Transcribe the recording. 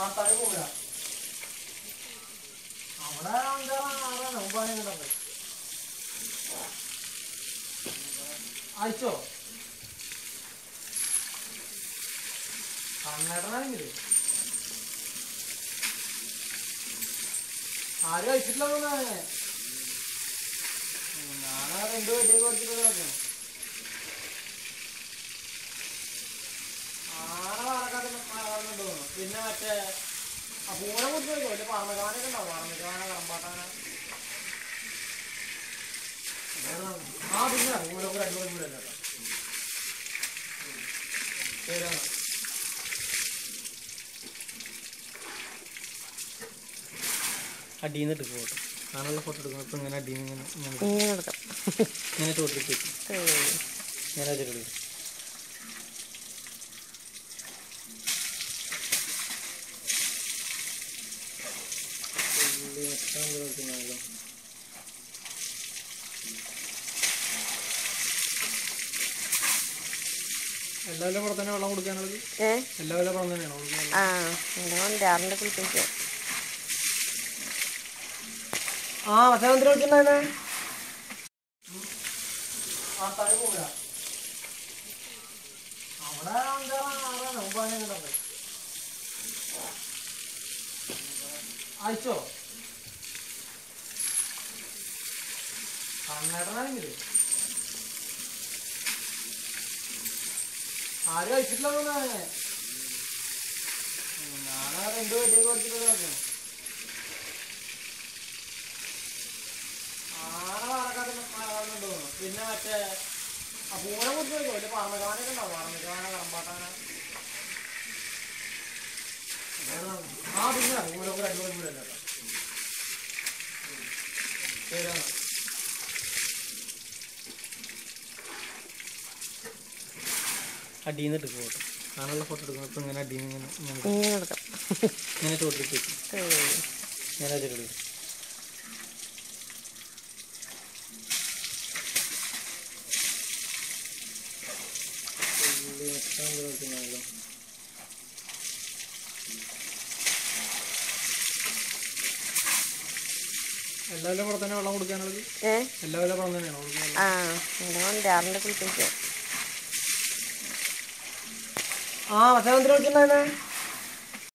ആ തടി പോകില്ല അവിടെ അഞ്ചാറ് ആറാണ് ഒമ്പതാണ് കണ്ടത് അയച്ചോ കണ്ണേട്ടനാണെങ്കില് ആരും അയച്ചിട്ടില്ല തോന്നാണ് ഞാനാ രണ്ട് വെട്ടി കൊടുത്തിട്ട് നോക്കണം ആന പാലക്കാട് തോന്നുന്നു പിന്നെ മറ്റേ ആ പൂനെ കുറിച്ച് നോക്കിയോ വലിയ പറമ്പക്കാനൊക്കെ ഉണ്ടാവും പറമ്പക്കാന കറമ്പാട്ടാന ആ പിന്നെ പൂനൊക്കെ രണ്ടു മണി കൂടെ അല്ലേ ശരിയാണ് അടിയിൽ നിന്ന് എടുക്കും ഫോട്ടോ ഞാനുള്ള ഫോട്ടോ എടുക്കുന്നത് ഇപ്പം ഇങ്ങനെ അടിയിൽ നിന്ന് ഇങ്ങനെ ഇങ്ങനെ ഇങ്ങനെ എടുക്കാം ഇങ്ങനെ ചോട്ടിലേക്ക് വെക്കും ഉം. ഞാൻ അതിലെടുക്കും എല്ലാവരും ഇവിടെ തന്നെ വെള്ളം കൊടുക്കാനുള്ളത് ഏ എല്ലാവരും ഇവിടെ തന്നെയാണോ കൊടുക്കാനുള്ളത് ആ ഇവിടെ കൊണ്ടാറിൻ്റെ കുളിപ്പിച്ചു ആ മത്സ്യബന്ധനം വിളിച്ചിട്ടുണ്ടായിരുന്നേ ആ തടി പോകില്ല അവിടെ അഞ്ചാറ് ആറാണ് ഒമ്പതാണ് കണ്ടത് അയച്ചോ കണ്ണേട്ടനാണെങ്കില് ആരും അയച്ചിട്ടില്ല തോന്നാണ് ഞാനാ രണ്ട് വെട്ടി കൊടുത്തിട്ട് നോക്കണം ആന പാലക്കാട് തോന്നുന്നു പിന്നെ മറ്റേ ആ പൂനെ കുറിച്ച് നോക്കിയോ വലിയ പറമ്പക്കാനൊക്കെ ഉണ്ടാവും പറമ്പക്കാന കറമ്പാട്ടാന ആ പിന്നെ പൂനൊക്കെ രണ്ടു മണി കൂടെ അല്ലേ ശരിയാണ് അടിയിൽ നിന്ന് എടുക്കും ഫോട്ടോ ഞാനുള്ള ഫോട്ടോ എടുക്കുന്നത് ഇപ്പം ഇങ്ങനെ അടിയിൽ നിന്ന് ഇങ്ങനെ ഇങ്ങനെ ഇങ്ങനെ എടുക്കാം ഇങ്ങനെ ചോട്ടിലേക്ക് വെക്കും ഉം. ഞാൻ അതിലെടുക്കും എല്ലാവരും ഇവിടെ തന്നെ വെള്ളം കൊടുക്കാനുള്ളത് ഏ എല്ലാവരും ഇവിടെ തന്നെയാണോ കൊടുക്കാനുള്ളത് ആ ഇവിടെ കൊണ്ടാറിൻ്റെ കുളിപ്പിച്ചു ആ മത്സ്യബന്ധനം വിളിച്ചിട്ടുണ്ടായിരുന്നേ